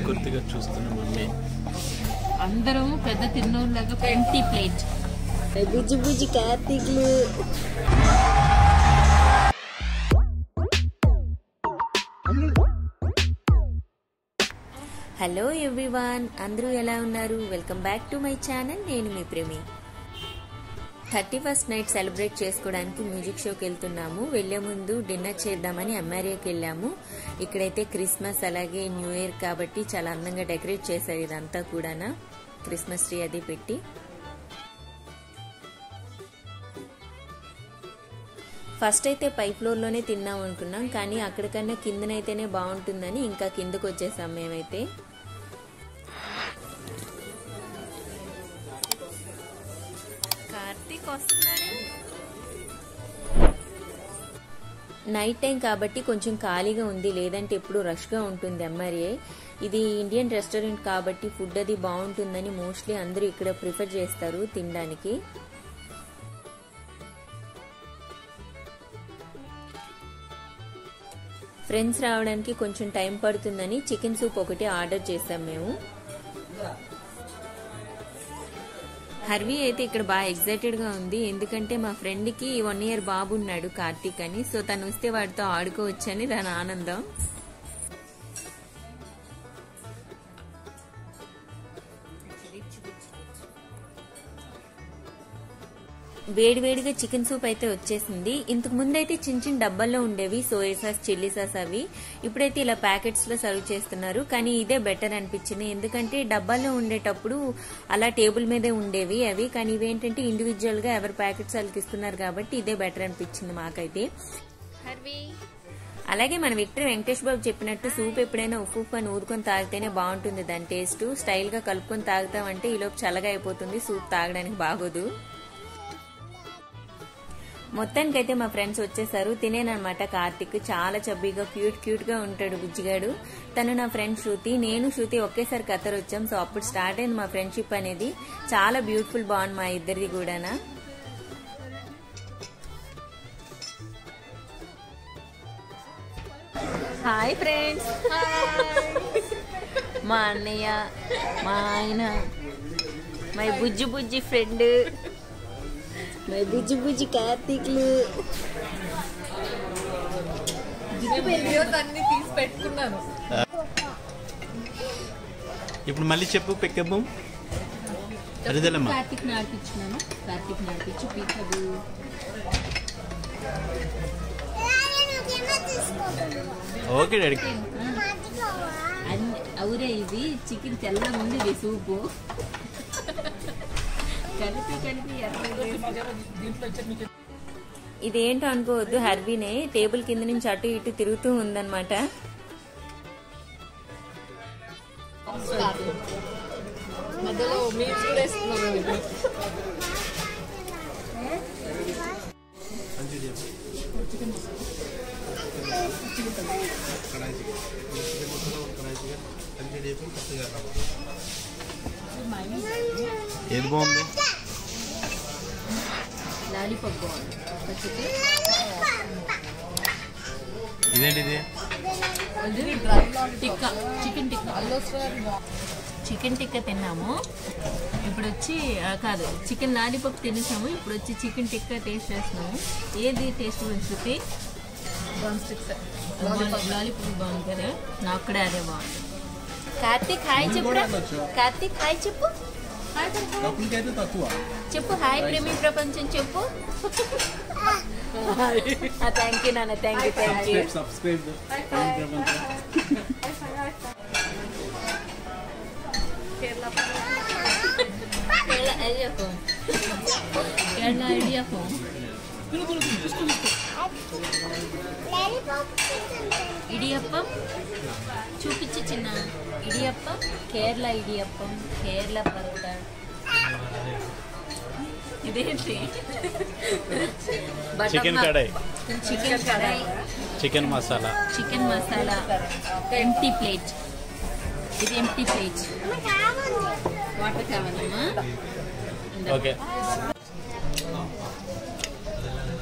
ఆకృతిగా చూస్తున్న మమ్మీ అందరం పెద్ద తిన్నోళ్ళగా ఎంటీ ప్లేట్ బుజ్జి బుజ్జి కార్తీక్లు హలో ఎవ్రీవాన్ అందరూ ఎలా ఉన్నారు welcome back to my channel నేను మీ Premi thirty first night celebrate చేసుకోవడానికి మ్యూజిక్ షోకి వెళ్తున్నాము వెళ్లే ముందు డిన్నర్ చేద్దామని అమ్మారియాకి వెళ్ళాము ఇక్కడైతే క్రిస్మస్ అలాగే న్యూ ఇయర్ కాబట్టి చాలా అందంగా డెకరేట్ చేశారు ఇదంతా కూడానా క్రిస్మస్ ట్రీ అది పెట్టి ఫస్ట్ అయితే పై ఫ్లోర్లోనే తిన్నాం అనుకున్నాం కానీ అక్కడికన్నా కిందనైతేనే బాగుంటుందని ఇంకా కిందకు వచ్చేసాం మేమైతే కార్తీక్ వస్తున్నాడు నైట్ టైం కాబట్టి కొంచెం ఖాళీగా ఉంది లేదంటే ఎప్పుడు రష్గా ఉంటుంది ఎంఆర్ఏ ఇది ఇండియన్ రెస్టారెంట్ కాబట్టి ఫుడ్ అది బాగుంటుందని మోస్ట్లీ అందరూ ఇక్కడ ప్రిఫర్ చేస్తారు తినడానికి ఫ్రెండ్స్ రావడానికి కొంచెం టైం పడుతుందని చికెన్ సూప్ ఒకటి ఆర్డర్ చేసాం మేము హర్వి అయితే ఇక్కడ బాగా ఎగ్జైటెడ్ గా ఉంది ఎందుకంటే మా ఫ్రెండ్ కి వన్ ఇయర్ బాబు ఉన్నాడు కార్తీక్ అని సో తను వస్తే వాడితో ఆడుకోవచ్చని దాని ఆనందం వేడివేడిగా చికెన్ సూప్ అయితే వచ్చేసింది ఇంతకు ముందు అయితే చిన్న చిన్న డబ్బాల్లో ఉండేవి సోయా సాస్ చిల్లీ సాస్ అవి ఇప్పుడైతే ఇలా ప్యాకెట్స్ లో సర్వ్ చేస్తున్నారు కానీ ఇదే బెటర్ అనిపించింది ఎందుకంటే డబ్బాల్లో ఉండేటప్పుడు అలా టేబుల్ మీదే ఉండేవి అవి కానీ ఇవేంటంటే ఇండివిజువల్ గా ఎవరి ప్యాకెట్స్ వాళ్ళకి ఇస్తున్నారు కాబట్టి ఇదే బెటర్ అనిపించింది మాకైతే అలాగే మన విక్టర్ వెంకటేష్ బాబు చెప్పినట్టు సూప్ ఎప్పుడైనా ఉప్పు ఉప్పు అని ఊరుకొని తాగితేనే బాగుంటుంది దాని టేస్ట్ స్టైల్ గా కలుపుకొని తాగుతామంటే ఈలోపు చల్లగా అయిపోతుంది సూప్ తాగడానికి బాగోదు మొత్తానికైతే మా ఫ్రెండ్స్ వచ్చేసారు తినేనమాట కార్తిక్ చాలా చబ్బీగా క్యూట్ క్యూట్ గా ఉంటాడు బుజ్జిగాడు తను నా ఫ్రెండ్ శృతి నేను శృతి ఒకేసారి కత్తర్ వచ్చాం సో అప్పుడు స్టార్ట్ అయింది మా ఫ్రెండ్షిప్ అనేది చాలా బ్యూటిఫుల్ బాగుంది మా ఇద్దరిది కూడానా హాయ్ ఫ్రెండ్స్ మా అన్నయ్య మా ఆయన మై బుజ్జి బుజ్జి ఫ్రెండ్ మై బుజ్జి బుజ్జి కార్తీక్లు వీడియోస్ అన్ని తీసి పెట్టుకున్నాను ఇప్పుడు మళ్ళీ చెప్పు పెక్కబ్బు అరిదలమ్మా కార్తీక్ నడిపించినాను కార్తీక్ నడిపించి పీకదు ఓకే డాడీ అన్ని అవురే ఇది చికెన్ తెల్లగా ఉంది ఇది సూపు కలిపి కలిపి ఎర్రగా ఇదేంటో అనుకోవద్దు హర్వీనే టేబుల్ కింద నుంచి అటు ఇటు తిరుగుతూ ఉందన్నమాట మధ్యలో మీల్స్ కూడా వేసుకున్నాను ఏది బాగుంది లాలీపాప్ బాగుంది ఒక చికెన్ ఇదేంటిది ఇది టిక్కా చికెన్ టిక్కా చికెన్ టిక్కా తిన్నాము ఇప్పుడు వచ్చి ఆ, కాదు చికెన్ లాలీపాప్ తినేసాము ఇప్పుడు వచ్చి చికెన్ టిక్కా టేస్ట్ చేస్తున్నాము ఏది టేస్ట్ గురించి లాలీపాప్ బాగుంది కదా నాకు కూడా అదే బాగుంది కార్తీక్ హాయ్ చెప్పు కార్తీక్ హాయ్ చెప్పు హాయ్ చెప్పు. తక్కువ చెప్పు హాయ్ ప్రేమి ప్రపంచం చెప్పు థ్యాంక్ యూ నాన్న thank you thank you subscribe Kerala ఐడియాఫోన్ కేరళ ఐడియాఫోన్ ఇడియప్పం చూపించి చిన్న ఇడియప్పం కేరళ ఇడియప్పం కేరళ పరోటా ఇదేంటి chicken kadai chicken kadai chicken masala chicken masala empty plate ఇది ఎంటీ ప్లేట్ వాటర్ కావాలమ్మా ఇందా. ఓకే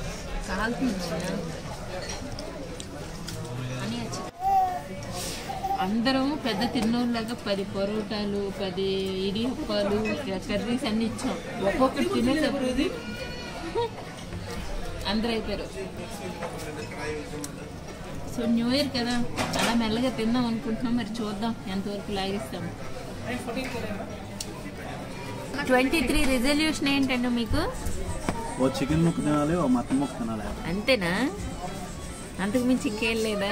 కాలుతుంది నాన్న. అని వచ్చి అందరం పెద్ద తిన్నోళ్ళగా పది పరోటాలు పది ఇడియప్పాలు కర్రీస్ అన్ని ఇచ్చాం ఒక్కొక్కటి తినేటప్పుడు అందరూ అయిపోయారు సో న్యూ ఇయర్ కదా అలా మెల్లగా తిందాం అనుకుంటున్నాం మరి చూద్దాం ఎంతవరకు లాగిస్తాం ట్వంటీ త్రీ రిజల్యూషన్ ఏంటండి మీకు ఓ చికెన్ ముక్క తినాలి ఓ మటన్ ముక్క తినాలి అంతేనా అంతకు మించి ఇంకేం లేదా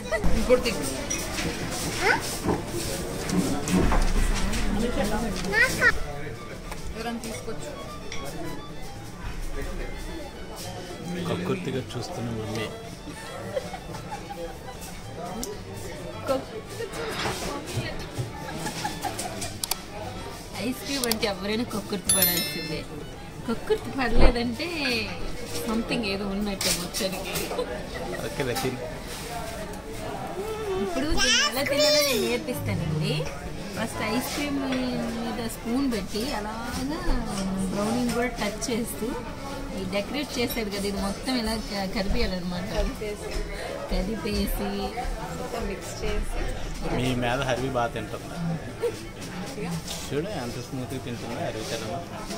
కక్కుర్తిగా చూస్తున్న మమ్మీ ఐస్ క్రీమ్ అంటే ఎవరైనా కొక్కుర్తి పడాల్సిందే కొక్కుర్తి పడలేదంటే సంథింగ్ ఏదో ఉన్నట్టే మొత్తానికి ఓకే తిని ఇప్పుడు దీన్ని ఎలా తినాలో నేను నేర్పిస్తానండి ఫస్ట్ ఐస్ క్రీమ్ మీద స్పూన్ పెట్టి అలాగా బ్రౌనింగ్ కూడా టచ్ చేస్తూ ఈ డెకరేట్ చేసాడు కదా ఇది మొత్తం ఇలా క- కదిపేయాలన్నమాట కదిపేసి మిక్స్ చేసి మీ మీద హరివి బాగా తింటుందా చూడు ఎంత స్మూత్గా తింటుందా హరివి తినమా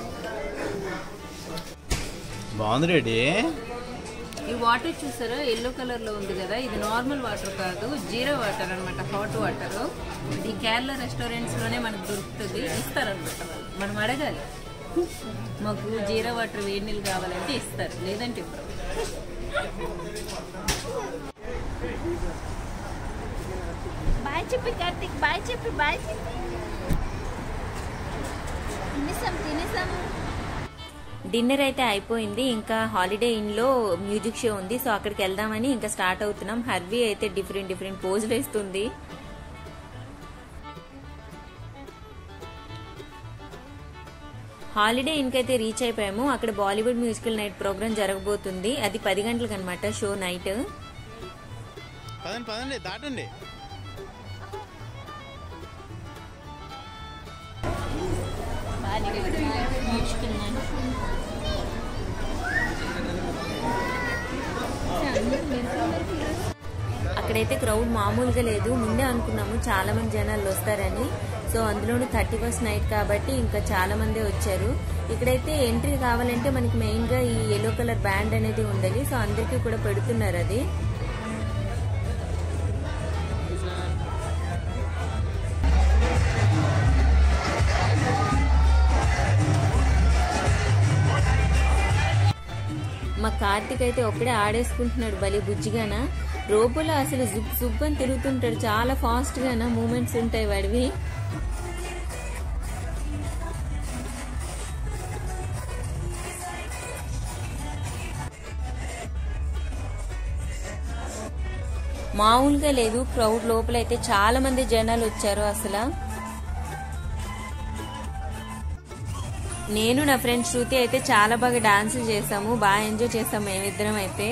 బాగుంది రెడీ ఈ వాటర్ చూసారా ఎల్లో కలర్ లో ఉంది కదా ఇది నార్మల్ వాటర్ కాదు జీరో వాటర్ అన్నమాట హాట్ వాటర్ ఇది కేరళ రెస్టారెంట్స్ లోనే మనకు దొరుకుతుంది ఇస్తారనమాట వాళ్ళు మనం అడగాలి మాకు జీరో వాటర్ వేడి నీళ్ళు కావాలంటే ఇస్తారు లేదంటే ఇవ్వరు బాయ్ చెప్పి కార్తీక్ బాయ్ చెప్పి బాయ్ చెప్పి తినేసాం తినేసాం డిన్నర్ అయితే అయిపోయింది ఇంకా హాలిడే ఇన్ లో మ్యూజిక్ షో ఉంది సో అక్కడికి వెళ్దామని ఇంకా స్టార్ట్ అవుతున్నాం హర్వీ అయితే డిఫరెంట్ డిఫరెంట్ పోజులు వేస్తుంది హాలిడే ఇన్కైతే రీచ్ అయిపోయాము అక్కడ బాలీవుడ్ మ్యూజికల్ నైట్ ప్రోగ్రామ్ జరగబోతుంది అది పది గంటలకు అనమాట షో నైట్ పదండి పదండి దాటండి అక్కడైతే క్రౌడ్ మామూలుగా లేదు ముందే అనుకున్నాము చాలా మంది జనాలు వస్తారని సో అందులోనూ థర్టీ ఫస్ట్ నైట్ కాబట్టి ఇంకా చాలా మంది వచ్చారు ఇక్కడైతే ఎంట్రీ కావాలంటే మనకి మెయిన్ గా ఈ ఎల్లో కలర్ బ్యాండ్ అనేది ఉండాలి సో అందరికీ కూడా పెడుతున్నారు అది మా కార్తిక్ అయితే ఒక్కడే ఆడేసుకుంటున్నాడు భలే బుజ్జిగాన రోబోలో అసలు జుబ్ జుబ్ అని తిరుగుతుంటాడు చాలా ఫాస్ట్ గాన మూమెంట్స్ ఉంటాయి వాడివి మామూలుగా లేదు క్రౌడ్ లోపల అయితే చాలా మంది జనాలు వచ్చారు అసలు నేను నా ఫ్రెండ్ శృతి అయితే చాలా బాగా డాన్స్ చేసాము బాగా ఎంజాయ్ చేసాము మేమిద్దరం అయితే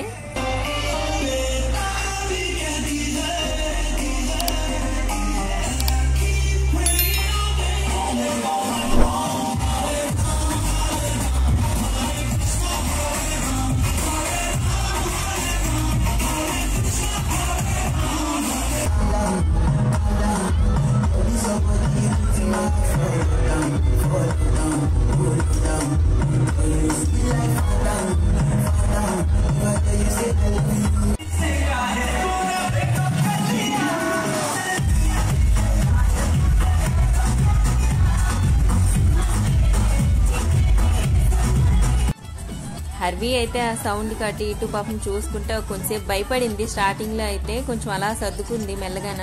హర్వీ అయితే ఆ సౌండ్ కట్టి ఇటు పాపం చూసుకుంటే కొంచెంసేపు భయపడింది స్టార్టింగ్ లో అయితే కొంచెం అలా సర్దుకుంది మెల్లగాన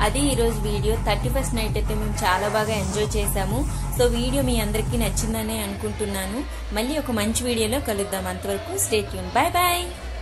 అది ఈరోజు వీడియో థర్టీ ఫస్ట్ నైట్ అయితే మేము చాలా బాగా ఎంజాయ్ చేశాము సో వీడియో మీ అందరికీ నచ్చిందనే అనుకుంటున్నాను మళ్ళీ ఒక మంచి వీడియోలో కలుద్దాం అంతవరకు స్టేట్ యూన్ బాయ్ బాయ్